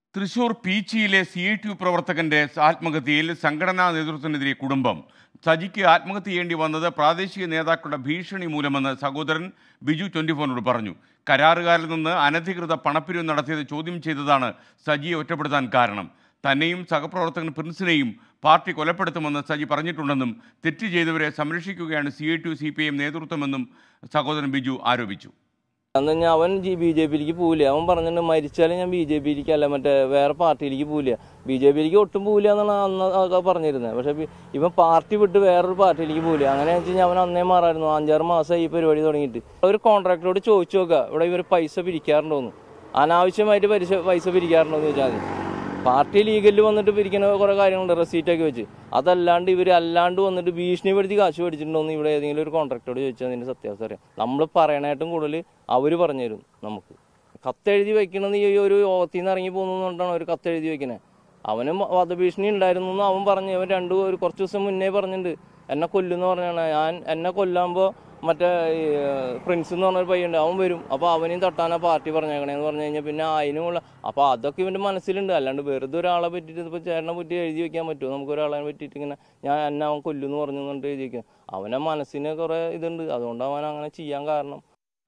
തൃശൂർ പീച്ചിയിലെ C I T U പ്രവർത്തകന്റെ ആത്മഹത്യയിൽ സംഘടനാ നേതൃത്വത്തിനെതിരെ കുടുംബം സജിക്ക് ആത്മഹത്യ ചെയ്യേണ്ടി വന്നത് പ്രാദേശിക നേതാക്കളുടെ ഭീഷണി മൂലമെന്ന് സഹോദരൻ ബിജു ട്വന്റി ഫോറിനോട് പറഞ്ഞു കരാറുകാരിൽ നിന്ന് അനധികൃത പണപ്പിരിവ് നടത്തിയത് ചോദ്യം ചെയ്തതാണ് സജിയെ ഒറ്റപ്പെടുത്താൻ കാരണം തന്നെയും സഹപ്രവർത്തകൻ പ്രിൻസിനെയും പാർട്ടി കൊലപ്പെടുത്തുമെന്ന് സജി പറഞ്ഞിട്ടുണ്ടെന്നും തെറ്റ് ചെയ്തവരെ സംരക്ഷിക്കുകയാണ് C I T U C P I M നേതൃത്വമെന്നും സഹോദരൻ ബിജു ആരോപിച്ചു അന്ന് ഞാൻ അവൻ ബി ജെ പിയിലേക്ക് പോവില്ല അവൻ പറഞ്ഞിട്ട് മരിച്ചാലും ഞാൻ ബി ജെ പിയിലേക്ക് അല്ല മറ്റേ വേറെ പാർട്ടിയിലേക്ക് പോവില്ല ബി ജെ പിയിലേക്ക് ഒട്ടും പോവില്ല എന്നാണ് അന്ന് അതൊക്കെ പറഞ്ഞിരുന്നത് പക്ഷെ ബി- ഇവൻ പാർട്ടി വിട്ട് വേറൊരു പാർട്ടിയിലേക്ക് പോവില്ല അങ്ങനെ വെച്ച് കഴിഞ്ഞാൽ അവൻ അന്നേ മാറായിരുന്നു അഞ്ചാറ് മാസമായി ഈ പരിപാടി തുടങ്ങിയിട്ട് ഒരു കോൺട്രാക്ടറോട് ചോദിച്ചു നോക്കുക ഇവിടെ ഇവർ പൈസ പിരിക്കാറുണ്ടോന്ന് അനാവശ്യമായിട്ട് പൈസ പൈസ പിരിക്കാറുണ്ടോ എന്ന് ചോദിച്ചാൽ മതി പാർട്ടി ലീഗലിൽ വന്നിട്ട് പിരിക്കുന്ന കുറെ കാര്യങ്ങളുണ്ട് റെസീറ്റൊക്കെ വെച്ച് അതല്ലാണ്ട് ഇവർ അല്ലാണ്ട് വന്നിട്ട് ഭീഷണിപ്പെടുത്തി കാശ് മേടിച്ചിട്ടുണ്ടോന്ന് ഇവിടെ ഏതെങ്കിലും ഒരു കോൺട്രാക്ടറോട് ചോദിച്ചാൽ അതിന്റെ സത്യാവസ്ഥ അറിയാം നമ്മൾ പറയണായിട്ടും കൂടുതൽ അവർ പറഞ്ഞു തരും നമുക്ക് കത്തെഴുതി വെക്കണമെന്ന് ഈ ഒരു യോഗത്തിൽ നിന്ന് ഇറങ്ങി പോകുന്നതുകൊണ്ടാണ് ഒരു കത്തെഴുതി വെക്കുന്നത് അവനും വധഭീഷണി ഉണ്ടായിരുന്നു എന്ന് അവൻ പറഞ്ഞു അവൻ രണ്ടു ഒരു കുറച്ച് ദിവസം മുന്നേ പറഞ്ഞിട്ടുണ്ട് എന്നെ കൊല്ലുന്ന പറഞ്ഞാണ് ഞാൻ എന്നെ കൊല്ലാകുമ്പോൾ മറ്റേ ഈ, പ്രിൻസ് എന്ന് പറഞ്ഞൊരു പയ്യുണ്ട് അവൻ വരും അപ്പോൾ അവനെയും തട്ടാനാ പാർട്ടി പറഞ്ഞേക്കണേന്ന് പറഞ്ഞു കഴിഞ്ഞാൽ പിന്നെ അതിനുമുള്ള അപ്പോൾ അതൊക്കെ ഇവൻ്റെ മനസ്സിലുണ്ട് അല്ലാണ്ട് വെറുതെ ഒരാളെ പറ്റിയിട്ട് ഇപ്പോൾ ചേട്ടനെ പറ്റി എഴുതി വെക്കാൻ പറ്റുമോ നമുക്ക് ഒരാളെ പറ്റിയിട്ട് ഇങ്ങനെ ഞാൻ എന്നെ അവൻ കൊല്ലുമെന്ന് പറഞ്ഞു എന്നിട്ട് എഴുതി വെക്കാം അവനെ മനസ്സിന് കുറേ ഇതുണ്ട് അതുകൊണ്ട് അവൻ അങ്ങനെ ചെയ്യാൻ കാരണം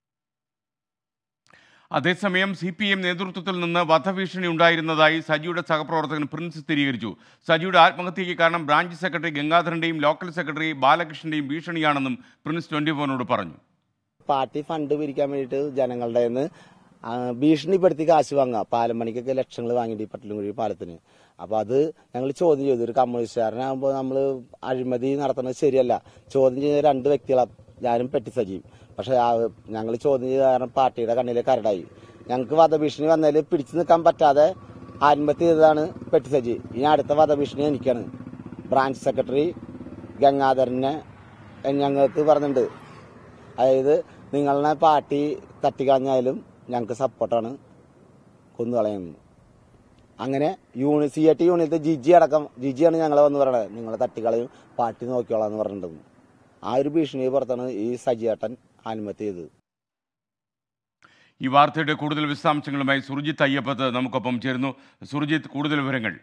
അതേസമയം സി പി എം നേതൃത്വത്തിൽ നിന്ന് വധഭീഷണി ഉണ്ടായിരുന്നതായി സജിയുടെ സഹപ്രവർത്തകൻ പ്രിൻസ് സ്ഥിരീകരിച്ചു സജിയുടെ ആത്മഹത്യയ്ക്ക് കാരണം ബ്രാഞ്ച് സെക്രട്ടറി ഗംഗാധരന്റെയും ലോക്കൽ സെക്രട്ടറി ബാലകൃഷ്ണന്റെയും ഭീഷണിയാണെന്നും പ്രിൻസ് ട്വന്റി ഫോറിനോട് പറഞ്ഞു പാർട്ടി ഫണ്ട് പിരിക്കാൻ വേണ്ടിയിട്ട് ജനങ്ങളുടെ നിന്ന് ഭീഷണിപ്പെടുത്തി കാശ് വാങ്ങുക പാലം പണിക്കൊക്കെ ലക്ഷങ്ങൾ വാങ്ങിയിട്ട് ഈ പട്ടിലുംകുഴി പാലത്തിന് അപ്പൊ അത് ഞങ്ങൾ ചോദ്യം ചെയ്തു ഒരു കമ്മ്യൂണിസ്റ്റുകാരനാകുമ്പോൾ നമ്മൾ അഴിമതി നടത്തുന്നത് ശരിയല്ല ചോദ്യം ചെയ്ത രണ്ട് വ്യക്തികളെ ഞാനും പെട്ടി സജീവ് പക്ഷെ ഞങ്ങൾ ചോദ്യം ചെയ്ത കാരണം പാർട്ടിയുടെ കണ്ണിലെ കരടായി ഞങ്ങൾക്ക് വധഭീഷണി വന്നതിൽ പിടിച്ചു നിൽക്കാൻ പറ്റാതെ ആത്മഹത്യ ചെയ്തതാണ് പെട്ടി സജി ഇനി അടുത്ത വധഭീഷണി എനിക്കാണ് ബ്രാഞ്ച് സെക്രട്ടറി ഗംഗാധരനെ ഞങ്ങൾക്ക് പറഞ്ഞിട്ടുണ്ട് അതായത് നിങ്ങളെ പാർട്ടി തട്ടിക്കളഞ്ഞാലും ഞങ്ങൾക്ക് സപ്പോർട്ടാണ് കൊന്നുകളയുന്നത് അങ്ങനെ യൂണി സി എ ടി യൂണിയത്തെ ജിജി അടക്കം ജിജിയാണ് ഞങ്ങളെ വന്ന് പറയണത് നിങ്ങളെ തട്ടിക്കളയും പാർട്ടി നോക്കിയോളാം എന്ന് പറഞ്ഞിട്ടുണ്ടെന്ന് ആ ഒരു ഭീഷണി പുറത്താണ് ഈ സജിയേട്ടൻ ആത്മഹത്യ ചെയ്തത് ഈ വാർത്തയുടെ കൂടുതൽ വിശദാംശങ്ങളുമായി സുർജിത്ത് അയ്യപ്പത്ത് നമുക്കൊപ്പം ചേരുന്നു സുർജിത്ത് കൂടുതൽ വിവരങ്ങൾ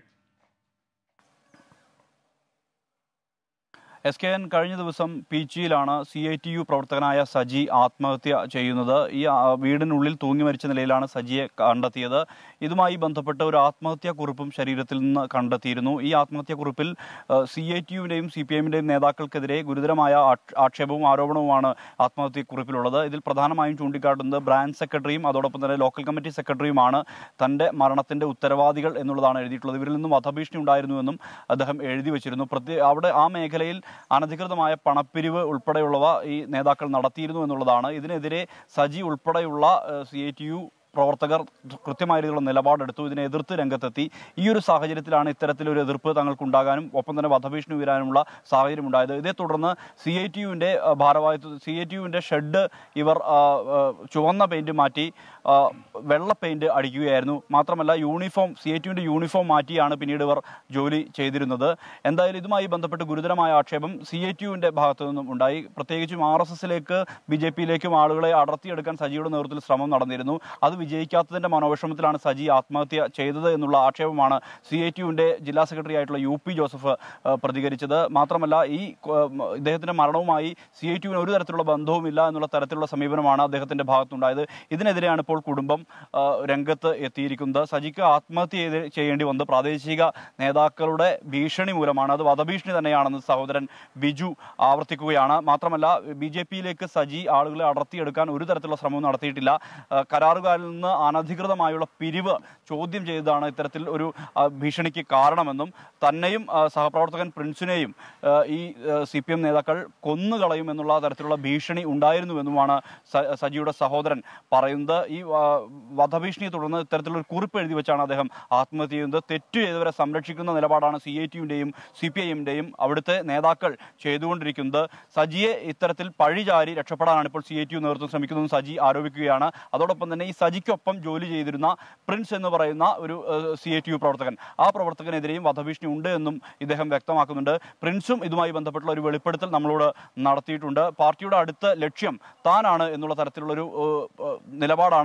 എസ് കെ എൻ കഴിഞ്ഞ ദിവസം പീച്ചിയിലാണ് സി ഐ ടി യു പ്രവർത്തകനായ സജി ആത്മഹത്യ ചെയ്യുന്നത് ഈ ആ, വീടിനുള്ളിൽ തൂങ്ങി മരിച്ച നിലയിലാണ് സജിയെ കണ്ടെത്തിയത് ഇതുമായി ബന്ധപ്പെട്ട ഒരു ആത്മഹത്യാ കുറിപ്പും ശരീരത്തിൽ നിന്ന് കണ്ടെത്തിയിരുന്നു ഈ ആത്മഹത്യാ കുറിപ്പിൽ സി ഐ ടി യുവിന്റെയും സി പി എമ്മിന്റെയും നേതാക്കൾക്കെതിരെ ഗുരുതരമായ ആക്ഷ- ആക്ഷേപവും ആരോപണവുമാണ് ആത്മഹത്യ കുറിപ്പിലുള്ളത് ഇതിൽ പ്രധാനമായും ചൂണ്ടിക്കാട്ടുന്നത് ബ്രാഞ്ച് സെക്രട്ടറിയും അതോടൊപ്പം തന്നെ ലോക്കൽ കമ്മിറ്റി സെക്രട്ടറിയുമാണ് തന്റെ മരണത്തിന്റെ ഉത്തരവാദികൾ എന്നുള്ളതാണ് എഴുതിയിട്ടുള്ളത് ഇവരിൽ നിന്നും വധഭീഷണി ഉണ്ടായിരുന്നുവെന്നും അദ്ദേഹം എഴുതി വെച്ചിരുന്നു പ്രത്യേക അവിടെ ആ മേഖലയിൽ അനധികൃതമായ പണപ്പിരിവ് ഉൾപ്പെടെയുള്ളവ ഈ നേതാക്കൾ നടത്തിയിരുന്നു എന്നുള്ളതാണ് ഇതിനെതിരെ സജി ഉൾപ്പെടെയുള്ള സി ഐ ടി യു പ്രവർത്തകർ കൃത്യമായ രീതിയിലുള്ള നിലപാടെടുത്തു ഇതിനെ എതിർത്ത് രംഗത്തെത്തി ഈ ഒരു സാഹചര്യത്തിലാണ് ഇത്തരത്തിലൊരു എതിർപ്പ് തങ്ങൾക്കുണ്ടാകാനും ഒപ്പം തന്നെ വധഭീഷണി ഉയരാനുമുള്ള സാഹചര്യം ഉണ്ടായത് ഇതേ തുടർന്ന് സി ഐ ടി യുവിൻ്റെ ഭാരവാഹിത്വ സി ഐ ടി യുവിൻ്റെ ഷെഡ് ഇവർ ആ, ആ, ചുവന്ന പെയിന്റ് മാറ്റി ആ, വെള്ള പെയിന്റ് അടിക്കുകയായിരുന്നു മാത്രമല്ല യൂണിഫോം സി ഐ ടി യുവിൻ്റെ യൂണിഫോം മാറ്റിയാണ് പിന്നീട് ഇവർ ജോലി ചെയ്തിരുന്നത് എന്തായാലും ഇതുമായി ബന്ധപ്പെട്ട് ഗുരുതരമായ ആക്ഷേപം സി ഐ ടി യുവിൻ്റെ ഭാഗത്തു നിന്നും ഉണ്ടായി പ്രത്യേകിച്ചും ആർ എസ് എസിലേക്ക് ബി ജെ പിയിലേക്കും ആളുകളെ അടർത്തിയെടുക്കാൻ സജിയുടെ നേതൃത്വത്തിൽ ശ്രമം നടന്നിരുന്നു അത് വിജയിക്കാത്തതിന്റെ മനോവിഷമത്തിലാണ് സജി ആത്മഹത്യ ചെയ്തത് എന്നുള്ള ആക്ഷേപമാണ് സി ഐ ടി യുവിന്റെ ജില്ലാ സെക്രട്ടറി ആയിട്ടുള്ള യു പി ജോസഫ് ആ, പ്രതികരിച്ചത് മാത്രമല്ല ഈ ആ, ഇദ്ദേഹത്തിന്റെ മരണവുമായി സി ഐ ടി യുവിന് ഒരു തരത്തിലുള്ള ബന്ധവുമില്ല എന്നുള്ള തരത്തിലുള്ള സമീപനമാണ് അദ്ദേഹത്തിന്റെ ഭാഗത്തുണ്ടായത് ഇതിനെതിരെയാണ് ഇപ്പോൾ കുടുംബം ആ, രംഗത്ത് എത്തിയിരിക്കുന്നത് സജിക്ക് ആത്മഹത്യ ചെയ്ത് ചെയ്യേണ്ടി വന്നത് പ്രാദേശിക നേതാക്കളുടെ ഭീഷണി മൂലമാണ് അത് വധഭീഷണി തന്നെയാണെന്ന് സഹോദരൻ ബിജു ആവർത്തിക്കുകയാണ് മാത്രമല്ല ബി ജെ പിയിലേക്ക് സജി ആളുകളെ അടർത്തിയെടുക്കാൻ ഒരു തരത്തിലുള്ള ശ്രമവും നടത്തിയിട്ടില്ല ആ, കരാറുകാരിൽ നിന്ന് അനധികൃതമായുള്ള പിരിവ് ചോദ്യം ചെയ്തതാണ് ഇത്തരത്തിൽ ഒരു ആ, ഭീഷണിക്ക് കാരണമെന്നും തന്നെയും ആ, സഹപ്രവർത്തകൻ പ്രിൻസിനെയും ആ, ഈ സി പി എം നേതാക്കൾ കൊന്നുകളയും എന്നുള്ള തരത്തിലുള്ള ഭീഷണി ഉണ്ടായിരുന്നുവെന്നുമാണ് സ- സജിയുടെ സഹോദരൻ പറയുന്നത് ഈ ആ, വധഭീഷണിയെ തുടർന്ന് ഇത്തരത്തിലുള്ള ഒരു കുറിപ്പ് എഴുതി വെച്ചാണ് അദ്ദേഹം ആത്മഹത്യ ചെയ്യുന്നത് തെറ്റ് ചെയ്തവരെ സംരക്ഷിക്കുന്ന നിലപാടാണ് സി ഐ ടിയുടെയും സി പി ഐ എമ്മിന്റെയും അവിടുത്തെ നേതാക്കൾ ചെയ്തുകൊണ്ടിരിക്കുന്നത് സജിയെ ഇത്തരത്തിൽ പഴിചാരി രക്ഷപ്പെടാനാണ് ഇപ്പോൾ സി ഐ ടി യു നേതൃത്വം ശ്രമിക്കുന്നതെന്ന് സജി ആരോപിക്കുകയാണ് അതോടൊപ്പം തന്നെ ഈ സജിക്കൊപ്പം ജോലി ചെയ്തിരുന്ന പ്രിൻസ് എന്ന് പറയുന്ന ഒരു സി ഐ ടി യു പ്രവർത്തകൻ ആ പ്രവർത്തകനെതിരെയും വധഭീഷണി ഉണ്ട് എന്നും ഇദ്ദേഹം വ്യക്തമാക്കുന്നുണ്ട് പ്രിൻസും ഇതുമായി ബന്ധപ്പെട്ടുള്ള ഒരു വെളിപ്പെടുത്തൽ നമ്മളോട് നടത്തിയിട്ടുണ്ട് പാർട്ടിയുടെ അടുത്ത ലക്ഷ്യം താനാണ് എന്നുള്ള തരത്തിലുള്ളൊരു ഏഹ്, ഏഹ്, നിലപാടാണ്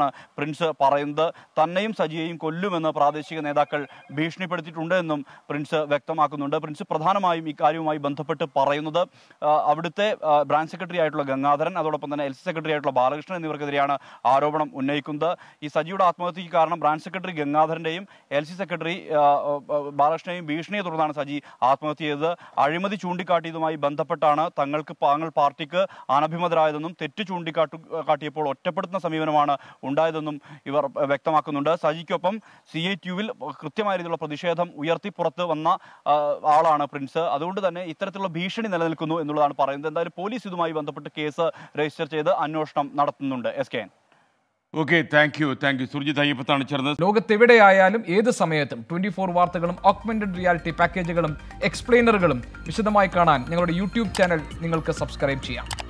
എന്നാണ് പ്രിൻസ് പറയുന്നത് തന്നെയും സജിയെയും കൊല്ലുമെന്ന് പ്രാദേശിക നേതാക്കൾ ഭീഷണിപ്പെടുത്തിയിട്ടുണ്ട് എന്നും പ്രിൻസ് വ്യക്തമാക്കുന്നുണ്ട് പ്രിൻസ് പ്രധാനമായും ഇക്കാര്യവുമായി ബന്ധപ്പെട്ട് പറയുന്നത് ആ, അവിടുത്തെ ആ, ബ്രാഞ്ച് സെക്രട്ടറി ആയിട്ടുള്ള ഗംഗാധരൻ അതോടൊപ്പം തന്നെ എൽ സി സെക്രട്ടറി ആയിട്ടുള്ള ബാലകൃഷ്ണൻ എന്നിവർക്കെതിരെയാണ് ആരോപണം ഉന്നയിക്കുന്നത് ഈ സജിയുടെ ആത്മഹത്യക്ക് കാരണം ബ്രാഞ്ച് സെക്രട്ടറി ഗംഗാധരന്റെയും എൽ സി സെക്രട്ടറി ആ, ആ, ബാലകൃഷ്ണനെയും ഭീഷണിയെ തുടർന്നാണ് സജി ആത്മഹത്യ ചെയ്തത് അഴിമതി ചൂണ്ടിക്കാട്ടിയതുമായി ബന്ധപ്പെട്ടാണ് തങ്ങൾക്ക് താങ്കൾ പാർട്ടിക്ക് അനഭിമതരായതെന്നും തെറ്റ് ചൂണ്ടിക്കാട്ടു കാട്ടിയപ്പോൾ ഒറ്റപ്പെടുത്തുന്ന സമീപനമാണ് ഉണ്ടായതെന്നും ഇവർ വ്യക്തമാക്കുന്നുണ്ട് സജിക്കൊപ്പം സി ഐ ടിയുവിൽ കൃത്യമായ രീതിയിലുള്ള പ്രതിഷേധം ഉയർത്തി പുറത്ത് വന്ന ആ, ആളാണ് പ്രിൻസ് അതുകൊണ്ട് തന്നെ ഇത്തരത്തിലുള്ള ഭീഷണി നിലനിൽക്കുന്നു എന്നുള്ളതാണ് പറയുന്നത് എന്തായാലും പോലീസ് ഇതുമായി ബന്ധപ്പെട്ട് കേസ് രജിസ്റ്റർ ചെയ്ത് അന്വേഷണം നടത്തുന്നുണ്ട് S K N okay thank you thank you Surjith അയ്യപ്പത്താണ് ചേർന്നത് ലോകത്തെവിടെയായാലും ഏത് സമയത്തും ട്വന്റി ഫോർ വാർത്തകളും ഓഗ്മെന്റഡ് റിയാലിറ്റി പാക്കേജുകളും എക്സ്പ്ലെയിനറുകളും വിശദമായി കാണാൻ ഞങ്ങളുടെ യൂട്യൂബ് ചാനൽ നിങ്ങൾക്ക് സബ്സ്ക്രൈബ് ചെയ്യാം